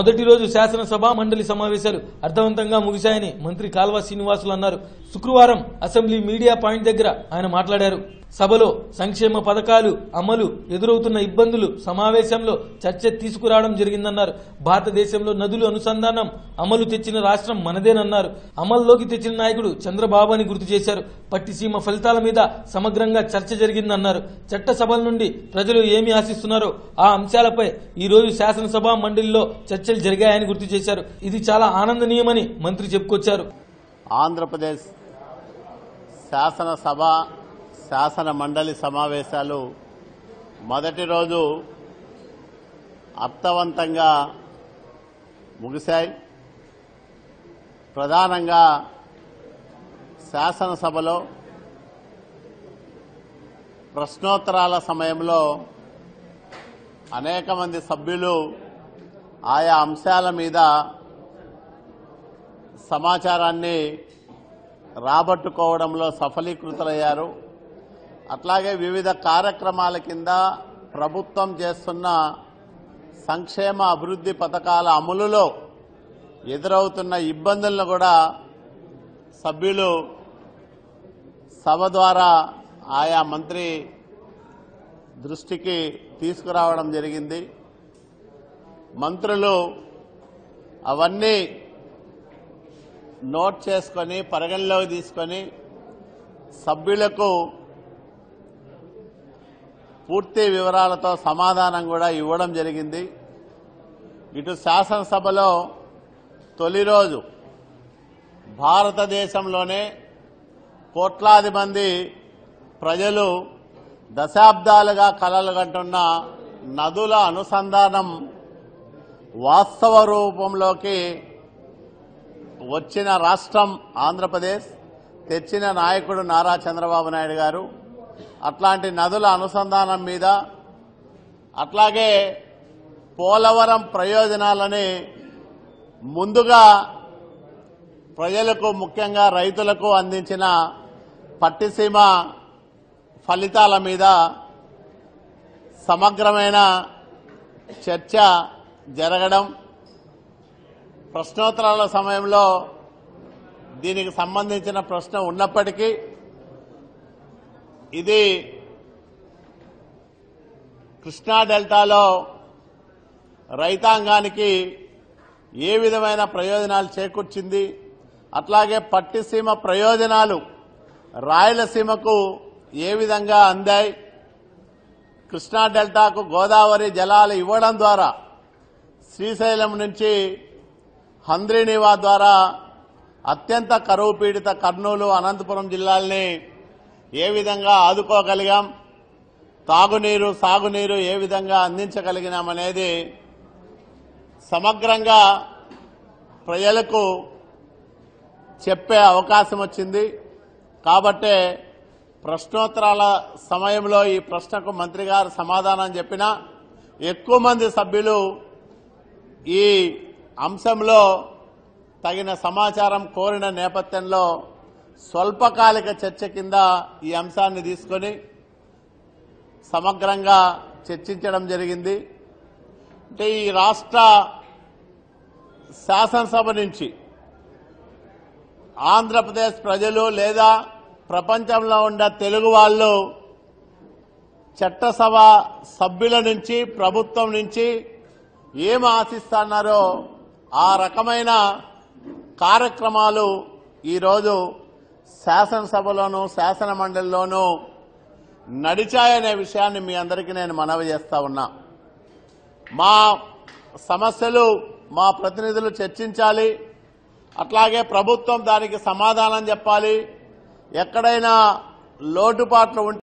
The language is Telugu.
మొదటి రోజు శాసనసభ మండలి సమావేశాలు అర్థవంతంగా ముగిశాయని మంత్రి కాల్వ శ్రీనివాసులు అన్నారు శుక్రవారం అసెంబ్లీ మీడియా పాయింట్ దగ్గర ఆయన మాట్లాడారు సభలో సంక్షేమ పథకాలు అమలు ఎదురవుతున్న ఇబ్బందులు సమావేశంలో చర్చ తీసుకురావడం జరిగిందన్నారు భారతదేశంలో నదులు అనుసంధానం అమలు తెచ్చిన రాష్ట్రం మనదేనన్నారు అమల్లోకి తెచ్చిన నాయకుడు చంద్రబాబు అని గుర్తు చేశారు పట్టిసీమ ఫలితాల మీద సమగ్రంగా చర్చ జరిగిందన్నారు చట్టసభల నుండి ప్రజలు ఏమి ఆశిస్తున్నారో ఆ అంశాలపై ఈ రోజు శాసనసభ మండలిలో చర్చలు జరిగాయని గుర్తు చేశారు ఇది చాలా ఆనందనీయమని మంత్రి చెప్పుకొచ్చారు ఆంధ్రప్రదేశ్ శాసనసభ శాసన మండలి సమావేశాలు మొదటి రోజు అర్థవంతంగా ముగిశాయి ప్రధానంగా శాసనసభలో ప్రశ్నోత్తరాల సమయంలో అనేక మంది సభ్యులు ఆయా అంశాల మీద సమాచారాన్ని రాబట్టుకోవడంలో సఫలీకృతులయ్యారు అట్లాగే వివిధ కార్యక్రమాల కింద ప్రభుత్వం చేస్తున్న సంక్షేమ అభివృద్ధి పథకాల అమలులో ఎదురవుతున్న ఇబ్బందులను కూడా సభ్యులు సభ ద్వారా ఆయా మంత్రి దృష్టికి తీసుకురావడం జరిగింది మంత్రులు అవన్నీ నోట్ చేసుకొని పరిగణలోకి తీసుకొని సభ్యులకు పూర్తి వివరాలతో సమాధానం కూడా ఇవ్వడం జరిగింది ఇటు శాసనసభలో తొలి రోజు భారతదేశంలోనే కోట్లాది మంది ప్రజలు దశాబ్దాలుగా కలలు కంటున్న నదుల అనుసంధానం వాస్తవ రూపంలోకి వచ్చిన రాష్ట్రం ఆంధ్రప్రదేశ్ తెచ్చిన నాయకుడు నారా చంద్రబాబు నాయుడు గారు అట్లాంటి నదుల అనుసంధానం మీద అట్లాగే పోలవరం ప్రయోజనాలని ముందుగా ప్రజలకు ముఖ్యంగా రైతులకు అందించిన పట్టిసీమ ఫలితాల మీద సమగ్రమైన చర్చ జరగడం ప్రశ్నోత్తరాల సమయంలో దీనికి సంబంధించిన ప్రశ్న ఉన్నప్పటికీ ఇది కృష్ణా డెల్టాలో రైతాంగానికి ఏ విధమైన ప్రయోజనాలు చేకూర్చింది అట్లాగే పట్టిసీమ ప్రయోజనాలు రాయలసీమకు ఏ విధంగా అందాయి కృష్ణా డెల్టాకు గోదావరి జలాలు ఇవ్వడం ద్వారా శ్రీశైలం నుంచి హంద్రీనివా ద్వారా అత్యంత కరువు పీడిత కర్నూలు అనంతపురం జిల్లాల్ని ఏ విధంగా ఆదుకోగలిగాం తాగునీరు సాగునీరు ఏ విధంగా అందించగలిగినామనేది సమగ్రంగా ప్రజలకు చెప్పే అవకాశం వచ్చింది కాబట్టే ప్రశ్నోత్తరాల సమయంలో ఈ ప్రశ్నకు మంత్రి గారు సమాధానం చెప్పినా ఎక్కువ మంది సభ్యులు ఈ అంశంలో తగిన సమాచారం కోరిన నేపథ్యంలో స్వల్పకాలిక చర్చ కింద ఈ అంశాన్ని తీసుకొని సమగ్రంగా చర్చించడం జరిగింది అంటే ఈ రాష్ట్ర శాసనసభ నుంచి ఆంధ్రప్రదేశ్ ప్రజలు లేదా ప్రపంచంలో ఉన్న తెలుగు వాళ్ళు చట్టసభ సభ్యుల నుంచి ప్రభుత్వం నుంచి ఏం ఆశిస్తున్నారో ఆ రకమైన కార్యక్రమాలు ఈరోజు శాసనసభలోనూ శాసన మండలిలోనూ నడిచాయనే విషయాన్ని మీ అందరికీ నేను మనవి చేస్తా ఉన్నా మా సమస్యలు మా ప్రతినిధులు చర్చించాలి అట్లాగే ప్రభుత్వం దానికి సమాధానం చెప్పాలి ఎక్కడైనా లోటుపాట్లు ఉంటే